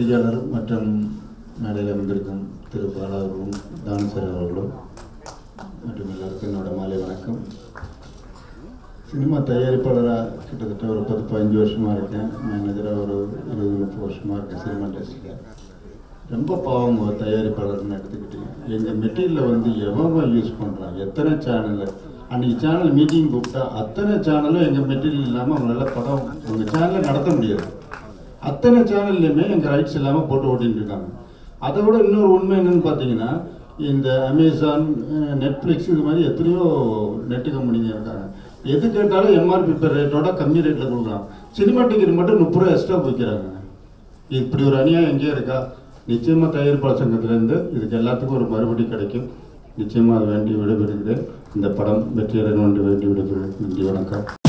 பத்திரிகையாளர் மற்றும் மேடையில் வந்திருக்கும் திரு பாலா அவர்களும் தானசர் அவர்களும் மற்றும் எல்லாருக்கும் என்னோட மாலை வணக்கம் சினிமா தயாரிப்பாளராக கிட்டத்தட்ட ஒரு பத்து பதினஞ்சு வருஷமாக இருக்கேன் மேனேஜராக ஒரு இருபது முப்பது வருஷமாக இருக்கேன் சினிமா இண்டஸ்ட்ரியில் ரொம்ப பாவம் ஒரு தயாரிப்பாளர்னு எடுத்துக்கிட்டீங்க எங்கள் மெட்டீரியலை வந்து எவன் யூஸ் பண்ணுறான் எத்தனை சேனலில் அன்றைக்கி சேனல் மீட்டிங் கூப்பிட்டா அத்தனை சேனலும் எங்கள் மெட்டீரியல் இல்லாமல் அவங்களால படம் உங்கள் சேனலை நடத்த முடியாது அத்தனை சேனல்லையுமே எங்கள் ரைட்ஸ் இல்லாமல் போட்டு ஓட்டிகிட்டு இருக்காங்க அதை விட இன்னொரு உண்மை என்னன்னு பார்த்தீங்கன்னா இந்த அமேசான் நெட்ஃப்ளிக்ஸ் இது மாதிரி எத்தனையோ நெட்டு கம்பெனிங்க இருக்காங்க எது கேட்டாலும் எம்ஆர்பி ரேட்டோட கம்மி ரேட்டில் கொடுக்குறாங்க சினிமா டிக்கெட் மட்டும் முப்பது ரூபா எக்ஸ்ட்ரா போய்க்கிறாங்க இப்படி ஒரு அநியாயம் எங்கேயும் இருக்கா நிச்சயமாக தயாரிப்பாளர் சங்கத்திலேருந்து இதுக்கு எல்லாத்துக்கும் ஒரு மறுபடி கிடைக்கும் நிச்சயமாக அது வேண்டி விடைபெறுகிறேன் இந்த படம் வெற்றியடைய வேண்டி வேண்டி விடைபெறுகிறேன் நன்றி வணக்கம்